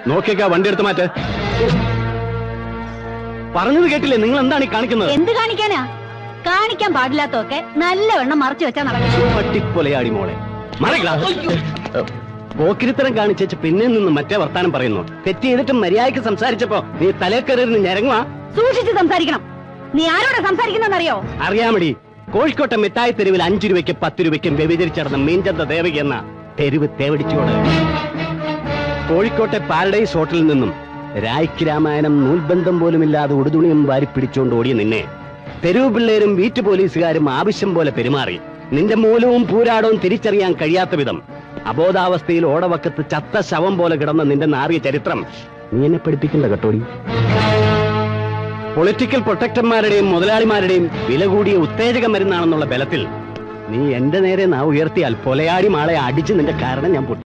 നോക്കിയേക്കാ വണ്ടി എടുത്ത് മാറ്റ് പറഞ്ഞത് കേട്ടില്ലേ നിങ്ങൾ എന്താണ് ഈ കാണിക്കുന്നത് എന്ത് കാണിക്കാനാ കാണിക്കാൻ പാടില്ലാത്തൊക്കെ നല്ലവണ്ണം മറച്ചു വെച്ചാ നടക്കണം പട്ടിപ്പൊലയാടി മോളെ മറികളാ പോക്കിരിത്തരം കാണിച്ചേച്ച് പിന്നെ നിന്ന് മറ്റേ വർത്താനം പറയുന്നു തെറ്റ് ചെയ്തിട്ട് മര്യാദയ്ക്ക് സംസാരിച്ചപ്പോ നീ തലേക്കറിയിരുന്ന് ഞരങ്ങുവാ സൂക്ഷിച്ച് സംസാരിക്കണം നീ ആരോടാ സംസാരിക്കുന്നറിയോ അറിയാമടി കോഴിക്കോട്ടെ മിഠായി തെരുവിൽ അഞ്ചു രൂപയ്ക്ക് പത്ത് രൂപയ്ക്കും വ്യഭിചരിച്ചടന്ന മീൻചന്ത ദേവകി എന്ന തെരുവ് തേവടിച്ചോട് കോഴിക്കോട്ടെ പാരഡൈസ് ഹോട്ടലിൽ നിന്നും രായ്ക്ക് രാമായണം നൂൽബന്ധം പോലുമില്ലാതെ ഉടുതുണിയും വാരി പിടിച്ചുകൊണ്ട് ഓടിയ നിന്നെ തെരുവ് പിള്ളേരും വീട്ടു പോലീസുകാരും ആവശ്യം പോലെ പെരുമാറി നിന്റെ മൂലവും പൂരാടവും തിരിച്ചറിയാൻ കഴിയാത്ത വിധം അബോധാവസ്ഥയിൽ ഓടവക്കത്ത് ചത്ത ശവം പോലെ കിടന്ന നിന്റെ നാറിയ ചരിത്രം നീ എന്നെ പഠിപ്പിക്കണ്ട കേട്ടോടി പൊളിറ്റിക്കൽ പ്രൊട്ടക്ടർമാരുടെയും മുതലാളിമാരുടെയും വില കൂടിയ ഉത്തേജക മരുന്നാണെന്നുള്ള ബലത്തിൽ നീ എന്റെ നേരെ നാ ഉയർത്തിയാൽ പൊലയാടി മാളെ അടിച്ച് നിന്റെ കാരണം ഞാൻ പൊട്ടി